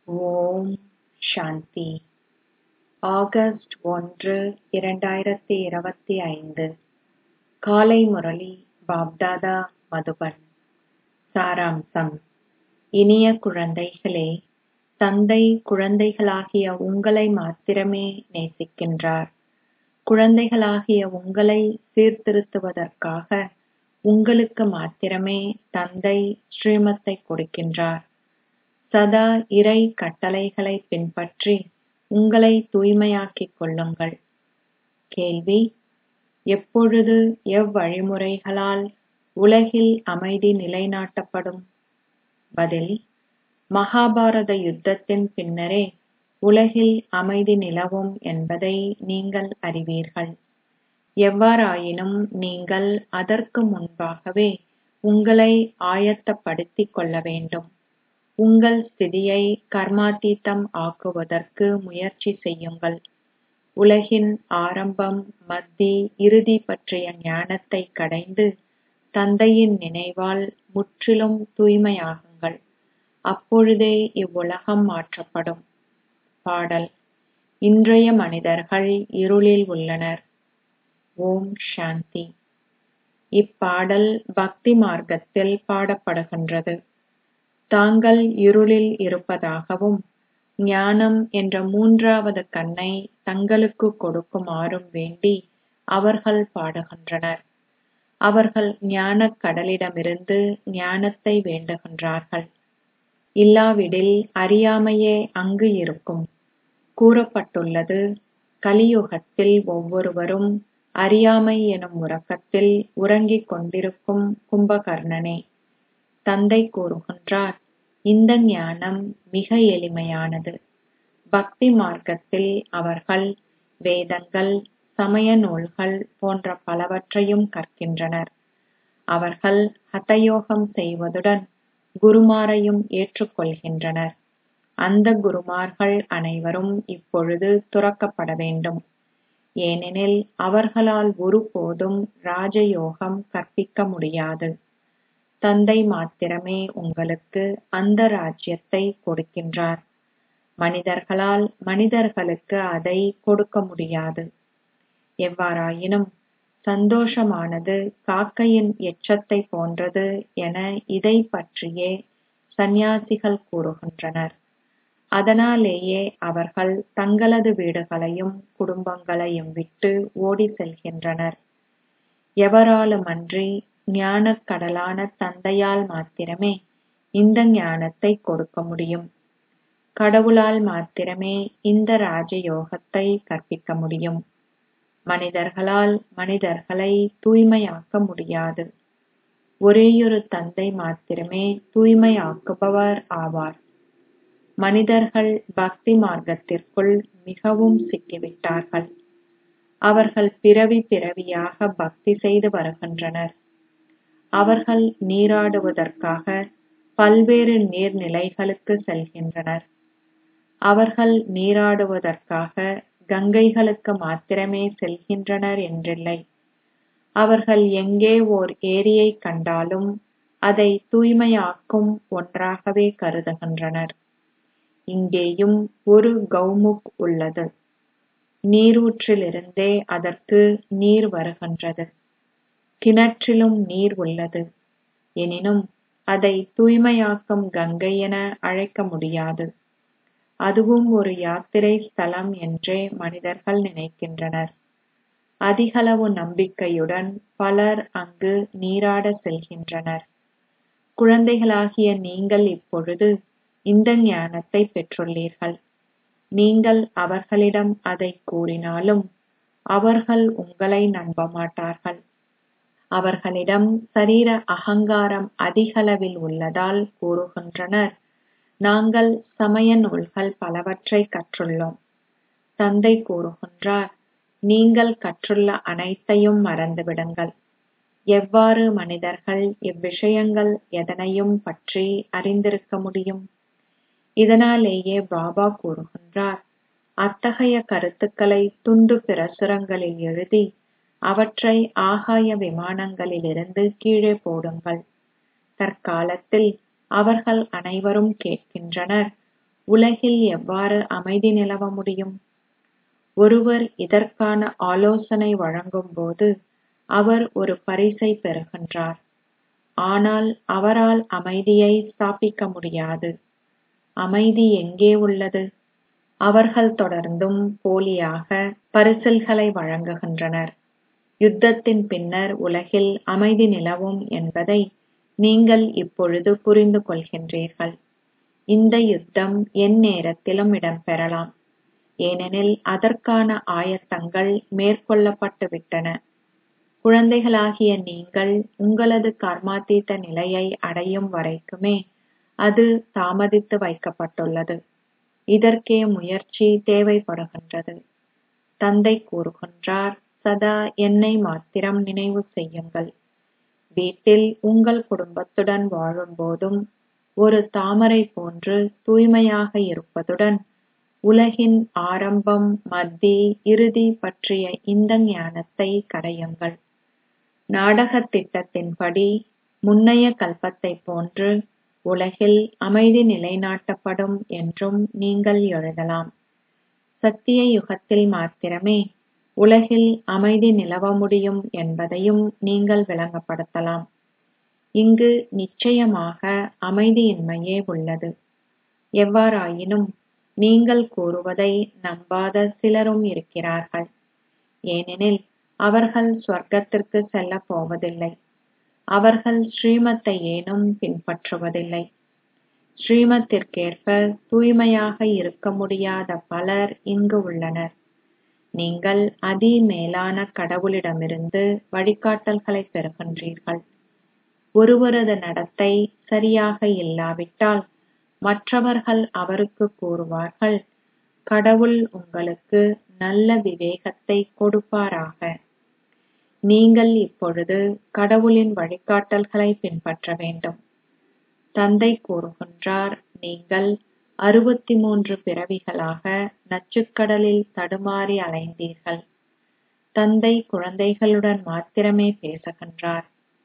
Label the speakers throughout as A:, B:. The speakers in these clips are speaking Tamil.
A: ஓம் சாந்தி ஆகஸ்ட் ஒன்று இரண்டாயிரத்தி இருபத்தி ஐந்து காலை முரளி பாப்தாதா மதுபன் சாராம்சம் இனிய குழந்தைகளே தந்தை குழந்தைகளாகிய உங்களை மாத்திரமே நேசிக்கின்றார் குழந்தைகளாகிய உங்களை சீர்திருத்துவதற்காக உங்களுக்கு மாத்திரமே தந்தை ஸ்ரீமத்தை கொடுக்கின்றார் சதா இறை கட்டளைகளை பின்பற்றி உங்களை தூய்மையாக்கிக் கொள்ளுங்கள் கேள்வி எப்பொழுது எவ்வழிமுறைகளால் உலகில் அமைதி நிலைநாட்டப்படும் பதில் மகாபாரத யுத்தத்தின் பின்னரே உலகில் அமைதி நிலவும் என்பதை நீங்கள் அறிவீர்கள் எவ்வாறாயினும் நீங்கள் அதற்கு முன்பாகவே உங்களை ஆயத்தப்படுத்திக் கொள்ள வேண்டும் உங்கள் ஸ்திதியை கர்மாத்தீத்தம் ஆக்குவதற்கு முயற்சி செய்யுங்கள் உலகின் ஆரம்பம் மத்தி இறுதி பற்றிய ஞானத்தை கடைந்து தந்தையின் நினைவால் முற்றிலும் தூய்மையாகுங்கள் அப்பொழுதே இவ்வுலகம் மாற்றப்படும் பாடல் இன்றைய மனிதர்கள் இருளில் உள்ளனர் ஓம் சாந்தி இப்பாடல் பக்தி மார்க்கத்தில் பாடப்படுகின்றது தாங்கள் இருளில் இருப்பதாகவும் ஞானம் என்ற மூன்றாவது கண்ணை தங்களுக்கு கொடுக்குமாறும் வேண்டி அவர்கள் பாடுகின்றனர் அவர்கள் ஞானக் கடலிடமிருந்து ஞானத்தை வேண்டுகின்றார்கள் இல்லாவிடில் அறியாமையே அங்கு இருக்கும் கூறப்பட்டுள்ளது கலியுகத்தில் ஒவ்வொருவரும் அறியாமை எனும் உறக்கத்தில் உறங்கிக் கொண்டிருக்கும் கும்பகர்ணனே தந்தை கூறுகின்றார் இந்த ஞானம் மிக எளிமையானது பக்தி மார்க்கத்தில் அவர்கள் வேதங்கள் சமய நூல்கள் போன்ற பலவற்றையும் கற்கின்றனர் அவர்கள் ஹதயோகம் செய்வதுடன் குருமாரையும் ஏற்றுக்கொள்கின்றனர் அந்த குருமார்கள் அனைவரும் இப்பொழுது துறக்கப்பட வேண்டும் ஏனெனில் அவர்களால் ஒருபோதும் ராஜயோகம் கற்பிக்க முடியாது தந்தை மாத்திரமே உங்களுக்கு அந்த ராஜ்யத்தை கொடுக்கின்றார் மனிதர்களால் மனிதர்களுக்கு அதை கொடுக்க முடியாது எவ்வாறாயினும் சந்தோஷமானது காக்கையின் எச்சத்தை போன்றது என இதை பற்றியே சந்நியாசிகள் கூறுகின்றனர் அதனாலேயே அவர்கள் தங்களது வீடுகளையும் குடும்பங்களையும் விட்டு ஓடி செல்கின்றனர் எவராலுமன்றி ஞானக் கடலான தந்தையால் மாத்திரமே இந்த ஞானத்தை கொடுக்க முடியும் கடவுளால் மாத்திரமே இந்த ராஜயோகத்தை கற்பிக்க முடியும் மனிதர்களால் மனிதர்களை தூய்மையாக்க முடியாது ஒரேயொரு தந்தை மாத்திரமே தூய்மையாக்குபவர் ஆவார் மனிதர்கள் பக்தி மார்க்கத்திற்குள் மிகவும் சிக்கிவிட்டார்கள் அவர்கள் பிறவி பிறவியாக பக்தி செய்து வருகின்றனர் அவர்கள் நீராடுவதற்காக பல்வேறு நீர்நிலைகளுக்கு செல்கின்றனர் அவர்கள் நீராடுவதற்காக கங்கைகளுக்கு மாத்திரமே செல்கின்றனர் என்றில்லை அவர்கள் எங்கே ஓர் ஏரியை கண்டாலும் அதை தூய்மையாக்கும் ஒன்றாகவே கருதுகின்றனர் இங்கேயும் ஒரு கௌமுக் உள்ளது நீரூற்றிலிருந்தே அதற்கு நீர் வருகின்றது கிணற்றிலும் நீர் உள்ளது எனினும் அதை தூய்மையாக்கும் கங்கை என அழைக்க முடியாது அதுவும் ஒரு யாத்திரை ஸ்தலம் என்றே மனிதர்கள் நினைக்கின்றனர் அதிகளவு நம்பிக்கையுடன் பலர் அங்கு நீராட செல்கின்றனர் குழந்தைகளாகிய நீங்கள் இப்பொழுது இந்த ஞானத்தை பெற்றுள்ளீர்கள் நீங்கள் அவர்களிடம் அதை கூறினாலும் அவர்கள் உங்களை நம்ப மாட்டார்கள் அவர்களிடம் சரீர அகங்காரம் அதிகளவில் உள்ளதால் கூறுகின்றனர் நாங்கள் சமய நூல்கள் பலவற்றை கற்றுள்ளோம் தந்தை கூறுகின்றார் நீங்கள் கற்றுள்ள அனைத்தையும் மறந்துவிடுங்கள் எவ்வாறு மனிதர்கள் இவ்விஷயங்கள் எதனையும் பற்றி அறிந்திருக்க முடியும் இதனாலேயே பாபா கூறுகின்றார் அத்தகைய கருத்துக்களை துண்டு பிரசுரங்களில் எழுதி அவற்றை ஆகாய விமானங்களிலிருந்து கீழே போடுங்கள் தற்காலத்தில் அவர்கள் அனைவரும் கேட்கின்றனர் உலகில் எவ்வாறு அமைதி நிலவ முடியும் ஒருவர் இதற்கான ஆலோசனை வழங்கும்போது அவர் ஒரு பரிசை பெறுகின்றார் ஆனால் அவரால் அமைதியை ஸ்தாபிக்க முடியாது அமைதி எங்கே உள்ளது அவர்கள் தொடர்ந்தும் போலியாக பரிசில்களை வழங்குகின்றனர் யுத்தத்தின் பின்னர் உலகில் அமைதி நிலவும் என்பதை நீங்கள் இப்பொழுது புரிந்து கொள்கின்றீர்கள் இந்த யுத்தம் எந்நேரத்திலும் இடம்பெறலாம் ஏனெனில் அதற்கான ஆயத்தங்கள் மேற்கொள்ளப்பட்டு விட்டன குழந்தைகளாகிய நீங்கள் உங்களது கர்மாத்தீத நிலையை அடையும் வரைக்குமே அது தாமதித்து வைக்கப்பட்டுள்ளது இதற்கே முயற்சி தேவைப்படுகின்றது தந்தை கூறுகின்றார் சதா என்னை மாத்திரம் நினைவு செய்யுங்கள் வீட்டில் உங்கள் குடும்பத்துடன் வாழும்போதும் ஒரு தாமரை போன்று தூய்மையாக இருப்பதுடன் உலகின் ஆரம்பம் மத்தி இறுதி பற்றிய இந்த ஞானத்தை கடையுங்கள் நாடகத் திட்டத்தின்படி முன்னைய கல்பத்தைப் போன்று உலகில் அமைதி நிலைநாட்டப்படும் என்றும் நீங்கள் எழுதலாம் சத்திய யுகத்தில் மாத்திரமே உலகில் அமைதி நிலவ முடியும் என்பதையும் நீங்கள் விளங்கப்படுத்தலாம் இங்கு நிச்சயமாக அமைதியின்மையே உள்ளது எவ்வாறாயினும் நீங்கள் கூறுவதை நம்பாத சிலரும் இருக்கிறார்கள் ஏனெனில் அவர்கள் சொர்க்கத்திற்கு செல்லப் போவதில்லை அவர்கள் ஸ்ரீமத்தை ஏனும் பின்பற்றுவதில்லை ஸ்ரீமத்திற்கேற்ப தூய்மையாக இருக்க முடியாத பலர் இங்கு உள்ளனர் நீங்கள் அதி மேலான கடவுளிடமிருந்து வழிகாட்டல்களை பெறுகின்றீர்கள் ஒருவரது நடத்தை சரியாக இல்லாவிட்டால் மற்றவர்கள் அவருக்கு கூறுவார்கள் கடவுள் உங்களுக்கு நல்ல விவேகத்தை கொடுப்பாராக நீங்கள் இப்பொழுது கடவுளின் வழிகாட்டல்களை பின்பற்ற வேண்டும் தந்தை கூறுகின்றார் நீங்கள் அறுபத்தி மூன்று பிறவிகளாக நச்சுக்கடலில் தடுமாறி அலைந்தீர்கள் தந்தை குழந்தைகளுடன் மாத்திரமே பேசுகின்றார்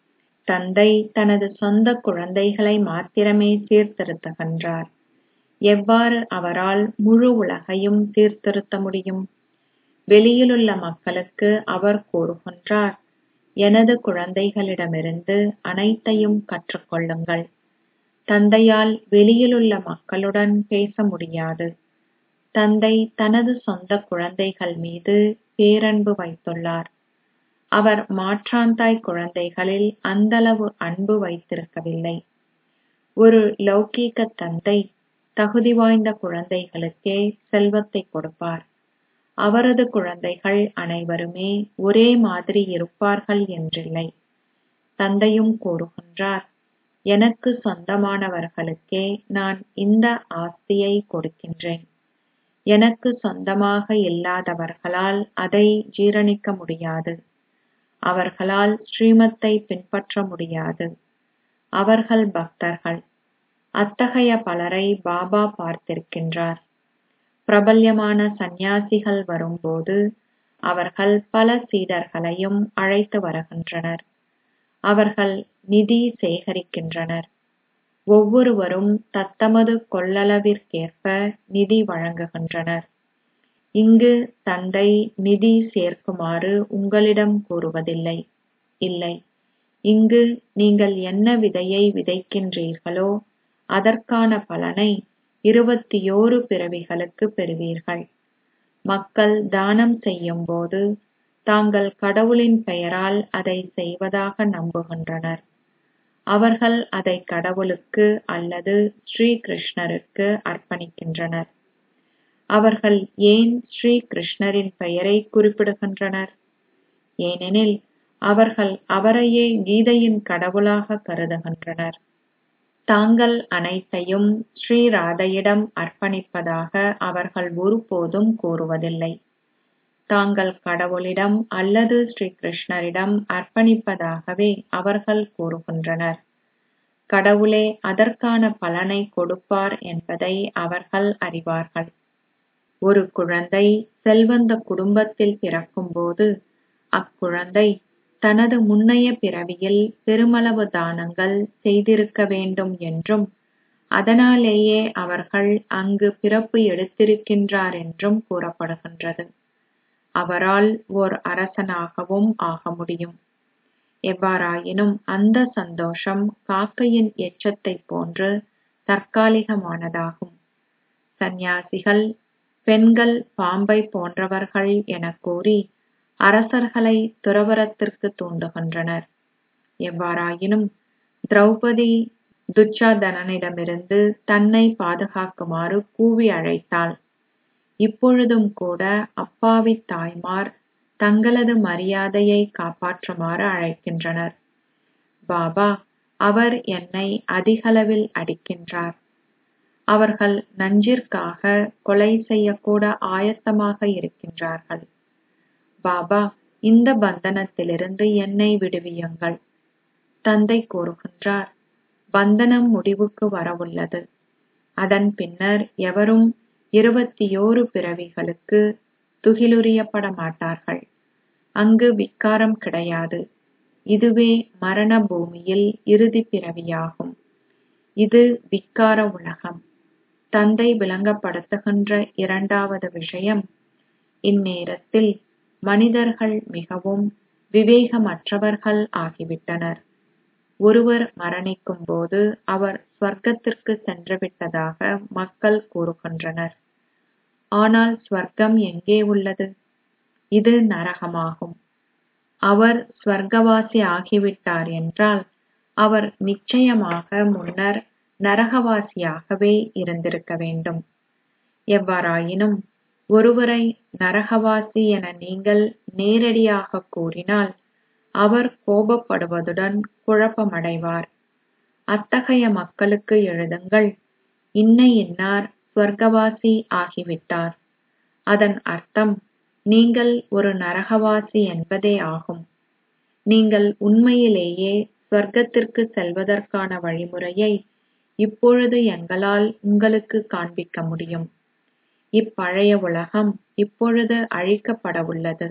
A: தந்தை தனது சொந்த குழந்தைகளை மாத்திரமே சீர்திருத்துகின்றார் எவ்வாறு அவரால் முழு உலகையும் சீர்திருத்த முடியும் வெளியிலுள்ள மக்களுக்கு அவர் கூறுகின்றார் எனது குழந்தைகளிடமிருந்து அனைத்தையும் கற்றுக்கொள்ளுங்கள் தந்தையால் வெளியிலுள்ள மக்களுடன் பேச முடியாது தந்தை தனது சொந்த குழந்தைகள் மீது பேரன்பு வைத்துள்ளார் அவர் மாற்றாந்தாய் குழந்தைகளில் அந்தளவு அன்பு வைத்திருக்கவில்லை ஒரு லௌகீக தந்தை தகுதி வாய்ந்த குழந்தைகளுக்கே செல்வத்தை கொடுப்பார் அவரது குழந்தைகள் அனைவருமே ஒரே மாதிரி இருப்பார்கள் என்றில்லை தந்தையும் கூறுகின்றார் எனக்கு சொந்தமானவர்களுக்கே நான் இந்த ஆஸ்தியை கொடுக்கின்றேன் எனக்கு சொந்தமாக இல்லாதவர்களால் அதை ஜீரணிக்க முடியாது அவர்களால் ஸ்ரீமத்தை பின்பற்ற முடியாது அவர்கள் பக்தர்கள் அத்தகைய பலரை பாபா பார்த்திருக்கின்றார் பிரபல்யமான சந்நியாசிகள் வரும்போது அவர்கள் பல சீடர்களையும் அழைத்து வருகின்றனர் அவர்கள் நிதி சேகரிக்கின்றனர் ஒவ்வொருவரும் தத்தமது கொள்ளளவிற்கேற்ப நிதி வழங்குகின்றனர் இங்கு தந்தை நிதி சேர்க்குமாறு உங்களிடம் கூறுவதில்லை இல்லை இங்கு நீங்கள் என்ன விதையை விதைக்கின்றீர்களோ அதற்கான பலனை இருபத்தியோரு பிறவிகளுக்கு பெறுவீர்கள் மக்கள் தானம் செய்யும்போது தாங்கள் கடவுளின் பெயரால் அதை செய்வதாக நம்புகின்றனர் அவர்கள் அதை கடவுளுக்கு அல்லது ஸ்ரீ கிருஷ்ணருக்கு அர்ப்பணிக்கின்றனர் அவர்கள் ஏன் ஸ்ரீ கிருஷ்ணரின் பெயரை குறிப்பிடுகின்றனர் ஏனெனில் அவர்கள் அவரையே கீதையின் கடவுளாக கருதுகின்றனர் தாங்கள் அனைத்தையும் ஸ்ரீ ராதையிடம் அர்ப்பணிப்பதாக அவர்கள் ஒருபோதும் கூறுவதில்லை தாங்கள் கடவுளிடம் அல்லது ஸ்ரீ கிருஷ்ணரிடம் அர்ப்பணிப்பதாகவே அவர்கள் கூறுகின்றனர் கடவுளே அதற்கான பலனை கொடுப்பார் என்பதை அவர்கள் அறிவார்கள் ஒரு குழந்தை செல்வந்த குடும்பத்தில் பிறக்கும்போது அக்குழந்தை தனது முன்னைய பிறவியில் பெருமளவு தானங்கள் செய்திருக்க வேண்டும் என்றும் அதனாலேயே அவர்கள் அங்கு பிறப்பு எடுத்திருக்கின்றார் என்றும் கூறப்படுகின்றது அவரால் ஓர் அரசனாகவும் ஆக முடியும் எவ்வாறாயினும் அந்த சந்தோஷம் காக்கையின் எச்சத்தைப் போன்று தற்காலிகமானதாகும் சந்நியாசிகள் பெண்கள் பாம்பை போன்றவர்கள் எனக் கூறி அரசர்களை துறவறத்திற்கு தூண்டுகின்றனர் எவ்வாறாயினும் திரௌபதி துச்சாதனனிடமிருந்து தன்னை பாதுகாக்குமாறு கூவி அழைத்தாள் இப்பொழுதும் கூட அப்பாவித் தாய்மார் தங்களது மரியாதையை காப்பாற்றுமாறு அழைக்கின்றனர் பாபா அவர் என்னை அதிகளவில் அடிக்கின்றார் அவர்கள் நஞ்சிற்காக கொலை செய்யக்கூட ஆயத்தமாக இருக்கின்றார்கள் பாபா இந்த பந்தனத்திலிருந்து என்னை விடுவியுங்கள் தந்தை கூறுகின்றார் பந்தனம் முடிவுக்கு வரவுள்ளது அதன் பின்னர் எவரும் இருபத்தியோரு பிறவிகளுக்கு துகிலுரியப்பட மாட்டார்கள் அங்கு விக்காரம் கிடையாது இதுவே மரண பூமியில் இறுதி பிறவியாகும் இது விக்கார உலகம் தந்தை விளங்கப்படுத்துகின்ற இரண்டாவது விஷயம் இந்நேரத்தில் மனிதர்கள் மிகவும் விவேகமற்றவர்கள் ஆகிவிட்டனர் ஒருவர் மரணிக்கும் போது அவர் ஸ்வர்க்கத்திற்கு சென்றுவிட்டதாக மக்கள் கூறுகின்றனர் ஆனால் ஸ்வர்க்கம் எங்கே உள்ளது இது நரகமாகும் அவர் ஸ்வர்க்கவாசி ஆகிவிட்டார் என்றால் அவர் நிச்சயமாக முன்னர் நரகவாசியாகவே இருந்திருக்க வேண்டும் எவ்வாறாயினும் ஒருவரை நரகவாசி என நீங்கள் நேரடியாக கூறினால் அவர் கோபப்படுவதுடன் குழப்பமடைவார் அத்தகைய மக்களுக்கு எழுதுங்கள் இன்ன இன்னார் ஸ்வர்க்கவாசி ஆகிவிட்டார் அதன் அர்த்தம் நீங்கள் ஒரு நரகவாசி என்பதே ஆகும் நீங்கள் உண்மையிலேயே ஸ்வர்க்கத்திற்கு செல்வதற்கான வழிமுறையை இப்பொழுது எங்களால் உங்களுக்கு காண்பிக்க முடியும் இப்பழைய உலகம் இப்பொழுது அழிக்கப்படவுள்ளது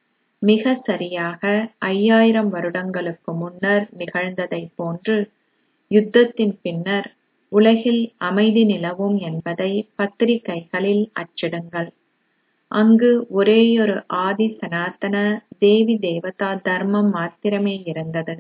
A: மிக சரியாக ஐயாயிரம் வருடங்களுக்கு முன்னர் நிகழ்ந்ததைப் போன்று யுத்தத்தின் பின்னர் உலகில் அமைதி நிலவும் என்பதை பத்திரிகைகளில் அச்சிடுங்கள் அங்கு ஒரேயொரு ஆதி சனாதன தேவி தேவதா தர்மம் மாத்திரமே இருந்தது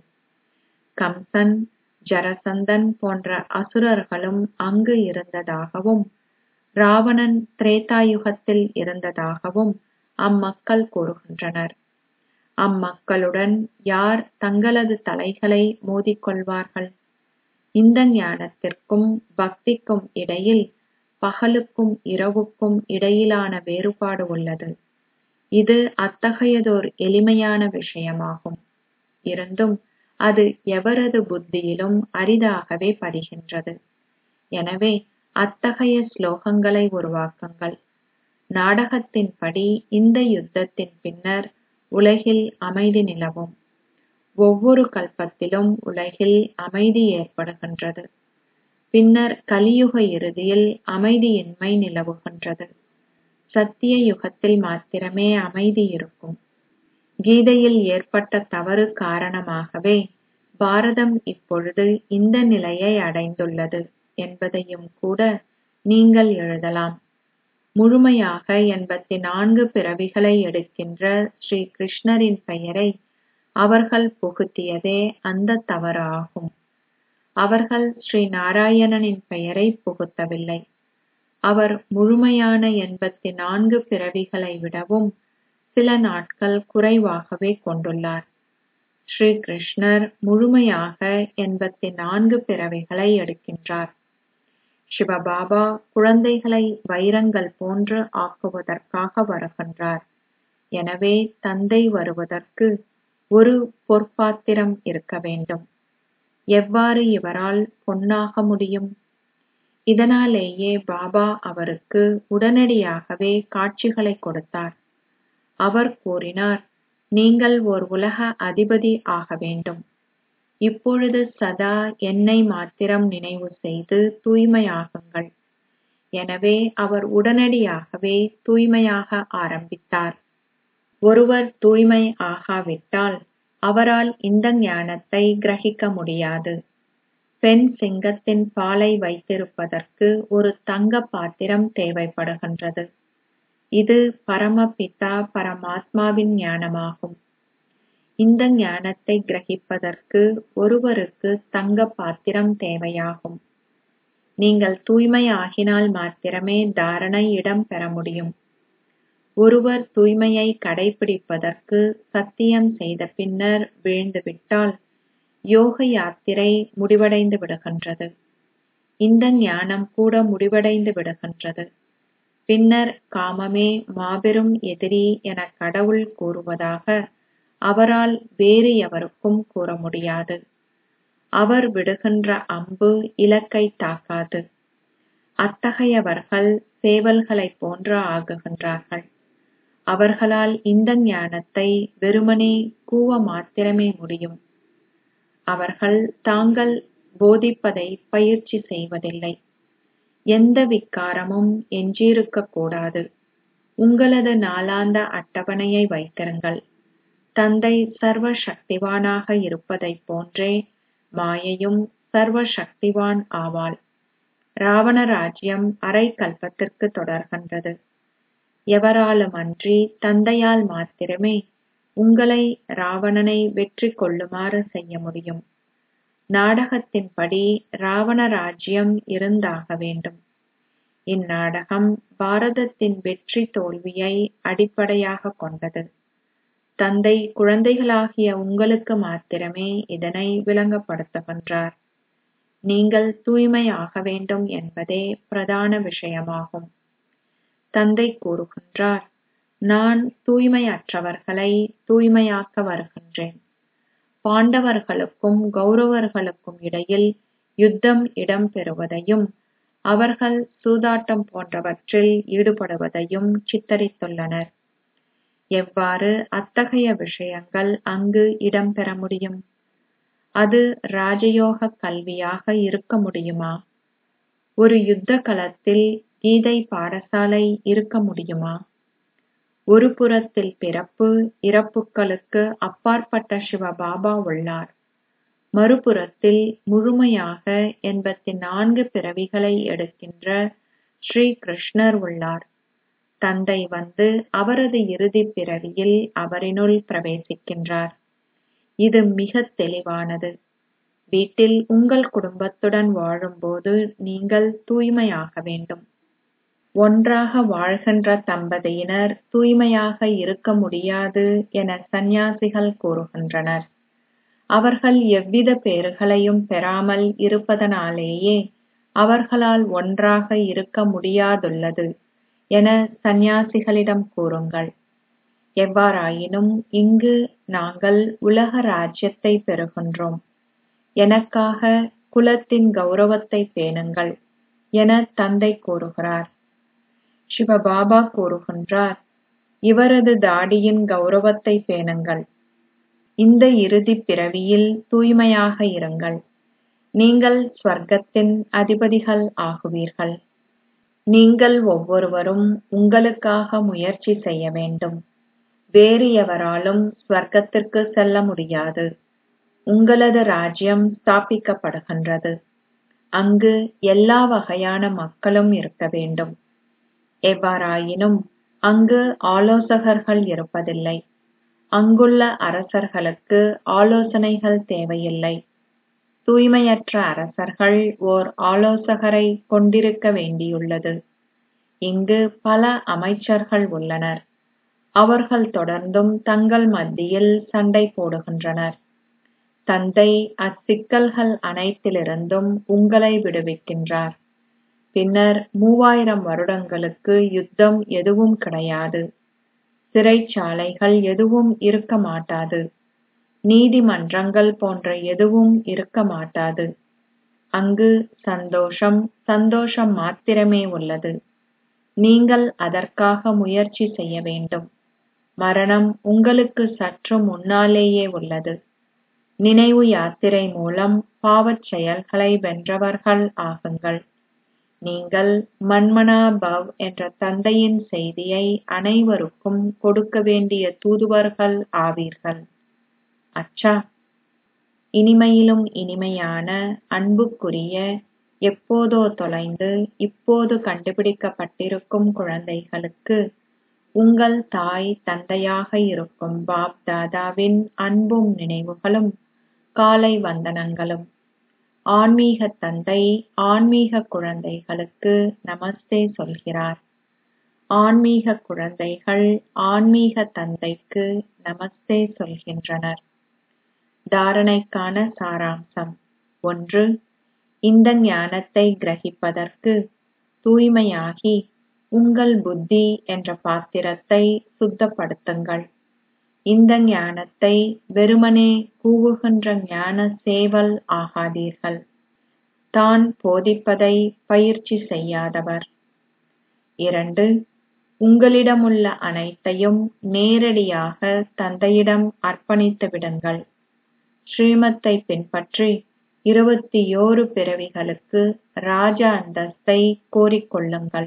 A: கம்சன் ஜரசந்தன் போன்ற அசுரர்களும் அங்கு இருந்ததாகவும் ராவணன் திரேதாயுகத்தில் இருந்ததாகவும் அம்மக்கள் கூறுகின்றனர் அம்மக்களுடன் யார் தங்களது தலைகளை மோதிக்கொள்வார்கள் இந்த ஞானத்திற்கும் பக்திக்கும் இடையில் பகலுக்கும் இரவுக்கும் இடையிலான வேறுபாடு உள்ளது இது அத்தகையதோர் எளிமையான விஷயமாகும் இருந்தும் அது எவரது புத்தியிலும் அரிதாகவே பதிகின்றது எனவே அத்தகைய ஸ்லோகங்களை உருவாக்குங்கள் நாடகத்தின்படி இந்த யுத்தத்தின் பின்னர் உலகில் அமைதி நிலவும் ஒவ்வொரு கல்பத்திலும் உலகில் அமைதி ஏற்படுகின்றது பின்னர் கலியுக இறுதியில் அமைதியின்மை நிலவுகின்றது சத்திய யுகத்தில் மாத்திரமே அமைதி இருக்கும் கீதையில் ஏற்பட்ட தவறு காரணமாகவே பாரதம் இப்பொழுது இந்த நிலையை அடைந்துள்ளது என்பதையும் கூட நீங்கள் எழுதலாம் முழுமையாக எண்பத்தி நான்கு பிறவிகளை எடுக்கின்ற ஸ்ரீ கிருஷ்ணரின் பெயரை அவர்கள் புகுத்தியதே அந்த தவறு ஆகும் அவர்கள் ஸ்ரீ நாராயணனின் பெயரை புகுத்தவில்லை அவர் முழுமையான எண்பத்தி நான்கு பிறவிகளை விடவும் சில நாட்கள் குறைவாகவே கொண்டுள்ளார் ஸ்ரீ கிருஷ்ணர் முழுமையாக எண்பத்தி நான்கு பிறவிகளை எடுக்கின்றார் சிவபாபா குழந்தைகளை வைரங்கள் போன்று ஆக்குவதற்காக வருகின்றார் எனவே தந்தை வருவதற்கு ஒரு பொற்பாத்திரம் இருக்க வேண்டும் எவ்வாறு இவரால் பொன்னாக முடியும் இதனாலேயே பாபா அவருக்கு உடனடியாகவே காட்சிகளை கொடுத்தார் அவர் கூறினார் நீங்கள் ஓர் உலக அதிபதி ஆக வேண்டும் இப்பொழுது சதா என்னை மாத்திரம் நினைவு செய்து தூய்மையாகுங்கள் எனவே அவர் உடனடியாகவே தூய்மையாக ஆரம்பித்தார் ஒருவர் தூய்மை ஆகாவிட்டால் அவரால் இந்த ஞானத்தை கிரகிக்க முடியாது பெண் சிங்கத்தின் பாலை வைத்திருப்பதற்கு ஒரு தங்க பாத்திரம் தேவைப்படுகின்றது இது பரமபிதா பரமாத்மாவின் ஞானமாகும் இந்த ஞானத்தை கிரகிப்பதற்கு ஒருவருக்கு தங்க பாத்திரம் தேவையாகும் நீங்கள் தூய்மை ஆகினால் மாத்திரமே தாரணை இடம் பெற முடியும் ஒருவர் தூய்மையை கடைபிடிப்பதற்கு சத்தியம் செய்த பின்னர் வீழ்ந்துவிட்டால் யோக யாத்திரை முடிவடைந்து விடுகின்றது இந்த ஞானம் கூட முடிவடைந்து விடுகின்றது பின்னர் காமமே மாபெரும் எதிரி என கடவுள் கூறுவதாக அவரால் வேறு எவருக்கும் கூற முடியாது அவர் விடுகின்ற அம்பு இலக்கை தாக்காது அத்தகையவர்கள் சேவல்களைப் போன்று ஆகுகின்றார்கள் அவர்களால் இந்த ஞானத்தை வெறுமனே கூவ மாத்திரமே முடியும் அவர்கள் தாங்கள் போதிப்பதை பயிற்சி செய்வதில்லை எந்த விக்காரமும் எஞ்சியிருக்கக் கூடாது உங்களது நாளாந்த அட்டவணையை வைத்திருங்கள் தந்தை சர்வ சக்திவானாக இருப்பதைப் போன்றே மாயையும் சர்வ சக்திவான் ஆவாள் ராவண ராஜ்யம் அரை கல்பத்திற்கு தொடர்கின்றது எவராலும் அன்றி தந்தையால் மாத்திரமே உங்களை ராவணனை வெற்றி கொள்ளுமாறு செய்ய முடியும் நாடகத்தின்படி ராவண ராஜ்யம் இருந்தாக வேண்டும் இந்நாடகம் பாரதத்தின் வெற்றி தோல்வியை அடிப்படையாக கொண்டது தந்தை குழந்தைகளாகிய உங்களுக்கு மாத்திரமே இதனை விளங்கப்படுத்துகின்றார் நீங்கள் தூய்மை ஆக வேண்டும் என்பதே பிரதான விஷயமாகும் தந்தை கூறுகின்றார் நான் தூய்மையற்றவர்களை தூய்மையாக்க வருகின்றேன் பாண்டவர்களுக்கும் கௌரவர்களுக்கும் இடையில் யுத்தம் இடம்பெறுவதையும் அவர்கள் சூதாட்டம் போன்றவற்றில் ஈடுபடுவதையும் சித்தரித்துள்ளனர் எவ்வாறு அத்தகைய விஷயங்கள் அங்கு இடம்பெற முடியும் அது ராஜயோக கல்வியாக இருக்க முடியுமா ஒரு யுத்த களத்தில் கீதை பாடசாலை இருக்க முடியுமா ஒரு புறத்தில் பிறப்பு இறப்புகளுக்கு அப்பாற்பட்ட சிவபாபா உள்ளார் மறுபுறத்தில் முழுமையாக எண்பத்தி நான்கு பிறவிகளை எடுக்கின்ற ஸ்ரீ கிருஷ்ணர் உள்ளார் தந்தை வந்து அவரது இறுதிப் பிறவியில் அவரினுள் பிரவேசிக்கின்றார் இது மிகத் தெளிவானது வீட்டில் உங்கள் குடும்பத்துடன் வாழும்போது நீங்கள் தூய்மையாக வேண்டும் ஒன்றாக வாழ்கின்ற தம்பதியினர் தூய்மையாக இருக்க முடியாது என சந்நியாசிகள் கூறுகின்றனர் அவர்கள் எவ்வித பேறுகளையும் பெறாமல் இருப்பதனாலேயே அவர்களால் ஒன்றாக இருக்க முடியாதுள்ளது என சந்நியாசிகளிடம் கூறுங்கள் எவ்வாறாயினும் இங்கு நாங்கள் உலக ராஜ்யத்தை பெறுகின்றோம் எனக்காக குலத்தின் கௌரவத்தை பேணுங்கள் என தந்தை கூறுகிறார் சிவபாபா கூறுகின்றார் இவரது தாடியின் கௌரவத்தை பேணுங்கள் இந்த இறுதிப் பிறவியில் தூய்மையாக இருங்கள் நீங்கள் ஸ்வர்க்கத்தின் அதிபதிகள் ஆகுவீர்கள் நீங்கள் ஒவ்வொருவரும் உங்களுக்காக முயற்சி செய்ய வேண்டும் வேறு எவராலும் ஸ்வர்க்கத்திற்கு செல்ல முடியாது உங்களது ராஜ்யம் ஸ்தாபிக்கப்படுகின்றது அங்கு எல்லா வகையான மக்களும் இருக்க வேண்டும் எவ்வாறாயினும் அங்கு ஆலோசகர்கள் இருப்பதில்லை அங்குள்ள அரசர்களுக்கு ஆலோசனைகள் தேவையில்லை தூய்மையற்ற அரசர்கள் ஓர் ஆலோசகரை கொண்டிருக்க வேண்டியுள்ளது இங்கு பல அமைச்சர்கள் உள்ளனர் அவர்கள் தொடர்ந்தும் தங்கள் மத்தியில் சண்டை போடுகின்றனர் தந்தை அச்சிக்கல்கள் அனைத்திலிருந்தும் உங்களை விடுவிக்கின்றார் பின்னர் மூவாயிரம் வருடங்களுக்கு யுத்தம் எதுவும் கிடையாது சிறைச்சாலைகள் எதுவும் இருக்க மாட்டாது நீதிமன்றங்கள் போன்ற எதுவும் இருக்க மாட்டாது அங்கு சந்தோஷம் சந்தோஷம் மாத்திரமே உள்ளது நீங்கள் அதற்காக முயற்சி செய்ய வேண்டும் மரணம் உங்களுக்கு சற்று முன்னாலேயே உள்ளது நினைவு யாத்திரை மூலம் பாவச் செயல்களை வென்றவர்கள் ஆகுங்கள் நீங்கள் மன்மனா பவ் என்ற தந்தையின் செய்தியை அனைவருக்கும் கொடுக்க வேண்டிய தூதுவர்கள் ஆவீர்கள் அச்சா இனிமையிலும் இனிமையான அன்புக்குரிய எப்போதோ தொலைந்து இப்போது கண்டுபிடிக்கப்பட்டிருக்கும் குழந்தைகளுக்கு உங்கள் தாய் தந்தையாக இருக்கும் பாப் தாதாவின் அன்பும் நினைவுகளும் காலை வந்தனங்களும் ஆன்மீக தந்தை ஆன்மீக குழந்தைகளுக்கு நமஸ்தே சொல்கிறார் ஆன்மீக குழந்தைகள் ஆன்மீக தந்தைக்கு நமஸ்தே சொல்கின்றனர் தாரணைக்கான சாராம்சம் ஒன்று இந்த ஞானத்தை கிரகிப்பதற்கு தூய்மையாகி உங்கள் புத்தி என்ற பாத்திரத்தை சுத்தப்படுத்துங்கள் இந்த ஞானத்தை வெறுமனே கூவுகின்ற ஞான சேவல் ஆகாதீர்கள் தான் போதிப்பதை பயிற்சி செய்யாதவர் இரண்டு உங்களிடமுள்ள அனைத்தையும் நேரடியாக தந்தையிடம் அர்ப்பணித்து விடுங்கள் ஸ்ரீமத்தை பின்பற்றி இருபத்தியோரு பிறவிகளுக்கு ராஜ அந்தஸ்தை கோரிக்கொள்ளுங்கள்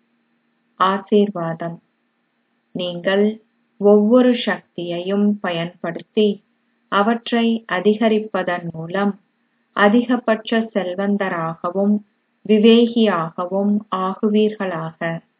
A: ஆசீர்வாதம் நீங்கள் ஒவ்வொரு சக்தியையும் பயன்படுத்தி அவற்றை அதிகரிப்பதன் மூலம் அதிகபட்ச செல்வந்தராகவும் விவேகியாகவும் ஆகுவீர்களாக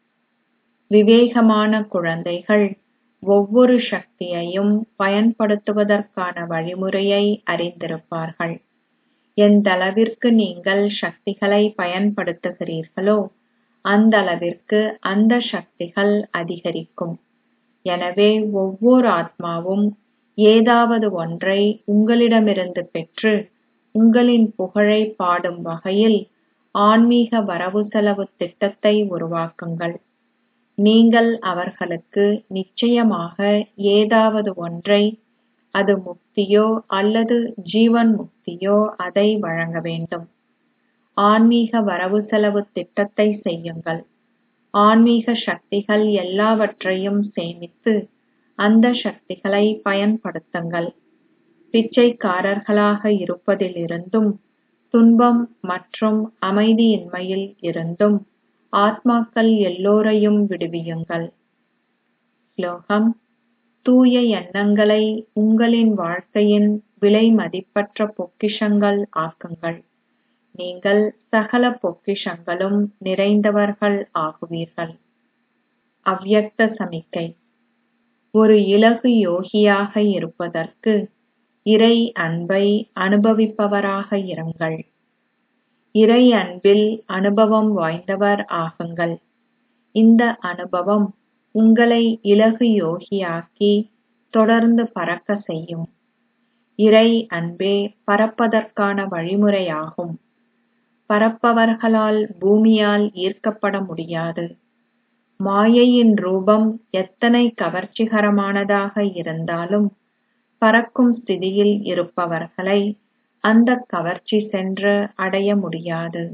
A: விவேகமான குழந்தைகள் ஒவ்வொரு சக்தியையும் பயன்படுத்துவதற்கான வழிமுறையை அறிந்திருப்பார்கள் எந்தளவிற்கு நீங்கள் சக்திகளை பயன்படுத்துகிறீர்களோ அந்தளவிற்கு அந்த சக்திகள் அதிகரிக்கும் எனவே ஒவ்வொரு ஆத்மாவும் ஏதாவது ஒன்றை உங்களிடமிருந்து பெற்று உங்களின் புகழை பாடும் வகையில் ஆன்மீக வரவு செலவு திட்டத்தை உருவாக்குங்கள் நீங்கள் அவர்களுக்கு நிச்சயமாக ஏதாவது ஒன்றை அது முக்தியோ அல்லது ஜீவன் முக்தியோ அதை வழங்க வேண்டும் ஆன்மீக வரவு செலவு திட்டத்தை செய்யுங்கள் ஆன்மீக சக்திகள் எல்லாவற்றையும் சேமித்து அந்த சக்திகளை பயன்படுத்துங்கள் பிச்சைக்காரர்களாக இருப்பதிலிருந்தும் துன்பம் மற்றும் அமைதியின்மையில் இருந்தும் ஆத்மாக்கள் எல்லோரையும் விடுவியுங்கள் ஸ்லோகம் தூய எண்ணங்களை உங்களின் வாழ்க்கையின் விலை மதிப்பற்ற பொக்கிஷங்கள் ஆக்குங்கள் நீங்கள் சகல பொக்கிஷங்களும் நிறைந்தவர்கள் ஆகுவீர்கள் அவ்யக்த சமிக்கை ஒரு இலகு யோகியாக இருப்பதற்கு இறை அன்பை அனுபவிப்பவராக இருங்கள் இறை அன்பில் அனுபவம் வாய்ந்தவர் ஆகுங்கள் இந்த அனுபவம் உங்களை இலகு யோகியாக்கி தொடர்ந்து பறக்க செய்யும் இறை அன்பே பறப்பதற்கான வழிமுறையாகும் பறப்பவர்களால் பூமியால் ஈர்க்கப்பட முடியாது மாயையின் ரூபம் எத்தனை கவர்ச்சிகரமானதாக இருந்தாலும் பறக்கும் ஸ்திதியில் இருப்பவர்களை அந்த கவர்ச்சி சென்று அடைய முடியாது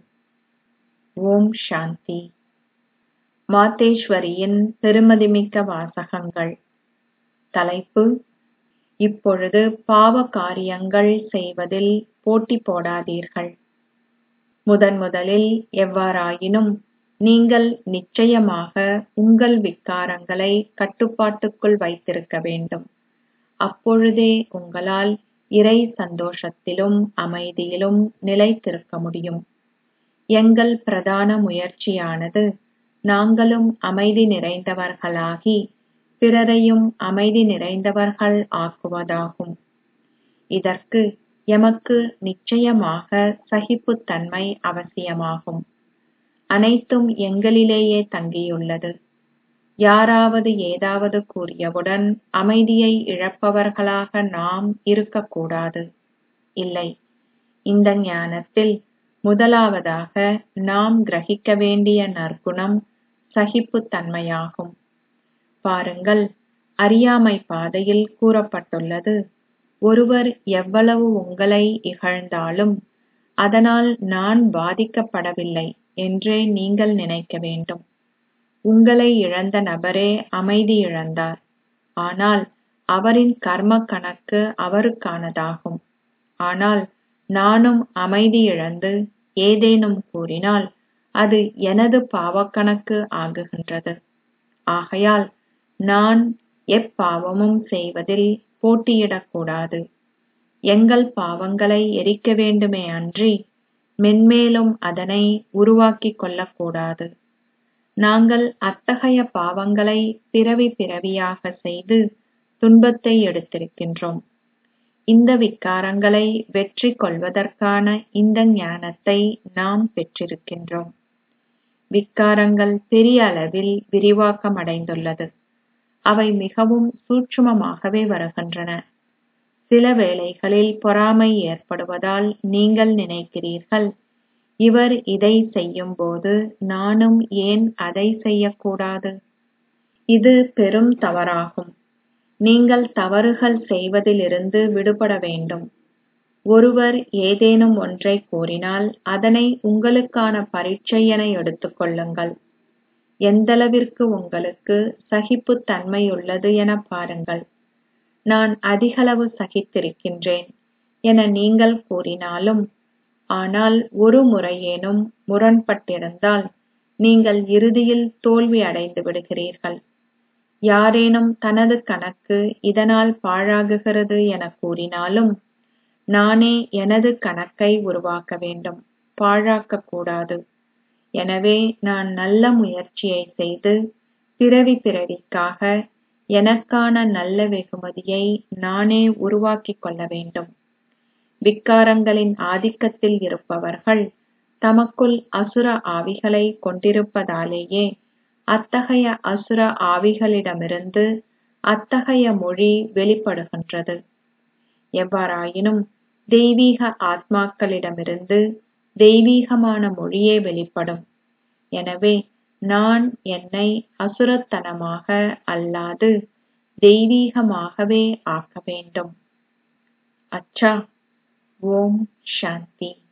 A: ஓம் சாந்தி மாதேஸ்வரியின் பெருமதிமிக்க வாசகங்கள் தலைப்பு இப்பொழுது பாவ காரியங்கள் செய்வதில் போட்டி போடாதீர்கள் முதன் முதலில் எவ்வாறாயினும் நீங்கள் நிச்சயமாக உங்கள் விக்காரங்களை கட்டுப்பாட்டுக்குள் வைத்திருக்க வேண்டும் அப்பொழுதே உங்களால் இறை சந்தோஷத்திலும் அமைதியிலும் நிலைத்திருக்க முடியும் எங்கள் பிரதான முயற்சியானது நாங்களும் அமைதி நிறைந்தவர்களாகி பிறரையும் அமைதி நிறைந்தவர்கள் ஆக்குவதாகும் இதற்கு எமக்கு நிச்சயமாக சகிப்புத்தன்மை அவசியமாகும் அனைத்தும் எங்களிலேயே தங்கியுள்ளது யாராவது ஏதாவது கூறியவுடன் அமைதியை இழப்பவர்களாக நாம் இருக்கக்கூடாது இல்லை இந்த ஞானத்தில் முதலாவதாக நாம் கிரகிக்க வேண்டிய நற்குணம் சகிப்புத்தன்மையாகும் பாருங்கள் அறியாமை பாதையில் கூறப்பட்டுள்ளது ஒருவர் எவ்வளவு உங்களை இகழ்ந்தாலும் அதனால் நான் பாதிக்கப்படவில்லை என்றே நீங்கள் நினைக்க வேண்டும் உங்களை இழந்த நபரே அமைதி இழந்தார் ஆனால் அவரின் கர்ம கணக்கு அவருக்கானதாகும் ஆனால் நானும் அமைதி இழந்து ஏதேனும் கூறினால் அது எனது பாவக்கணக்கு ஆகுகின்றது ஆகையால் நான் எப்பாவமும் செய்வதில் போட்டியிடக்கூடாது எங்கள் பாவங்களை எரிக்க வேண்டுமே அன்றி மென்மேலும் அதனை உருவாக்கிக் கொள்ளக்கூடாது நாங்கள் அத்தகைய பாவங்களை பிறவி பிறவியாக செய்து துன்பத்தை எடுத்திருக்கின்றோம் இந்த விக்காரங்களை வெற்றி கொள்வதற்கான இந்த ஞானத்தை நாம் பெற்றிருக்கின்றோம் விக்காரங்கள் பெரிய அளவில் விரிவாக்கமடைந்துள்ளது அவை மிகவும் சூட்சுமமாகவே வருகின்றன சில வேளைகளில் பொறாமை ஏற்படுவதால் நீங்கள் நினைக்கிறீர்கள் இவர் இதை செய்யும்போது நானும் ஏன் அதை செய்யக்கூடாது இது பெரும் தவறாகும் நீங்கள் தவறுகள் செய்வதிலிருந்து விடுபட வேண்டும் ஒருவர் ஏதேனும் ஒன்றை கூறினால் அதனை உங்களுக்கான பரீட்சை என எடுத்துக்கொள்ளுங்கள் எந்தளவிற்கு உங்களுக்கு சகிப்புத்தன்மை உள்ளது என பாருங்கள் நான் அதிகளவு சகித்திருக்கின்றேன் என நீங்கள் கூறினாலும் ஆனால் ஒரு முறையேனும் முரண்பட்டிருந்தால் நீங்கள் இறுதியில் தோல்வி அடைந்து விடுகிறீர்கள் யாரேனும் தனது கணக்கு இதனால் பாழாகுகிறது என கூறினாலும் நானே எனது கணக்கை உருவாக்க வேண்டும் பாழாக்கக் கூடாது எனவே நான் நல்ல முயற்சியை செய்து பிறவி பிறவிக்காக எனக்கான நல்ல வெகுமதியை நானே உருவாக்கிக் கொள்ள வேண்டும் விக்காரங்களின் ஆதிக்கத்தில் இருப்பவர்கள் தமக்குள் அசுர ஆவிகளை கொண்டிருப்பதாலேயே அத்தகைய அசுர ஆவிகளிடமிருந்து அத்தகைய மொழி வெளிப்படுகின்றது எவ்வாறாயினும் தெய்வீக ஆத்மாக்களிடமிருந்து தெய்வீகமான மொழியே வெளிப்படும் எனவே நான் என்னை அசுரத்தனமாக அல்லாது தெய்வீகமாகவே ஆக்க வேண்டும் அச்சா ஓம் சாந்தி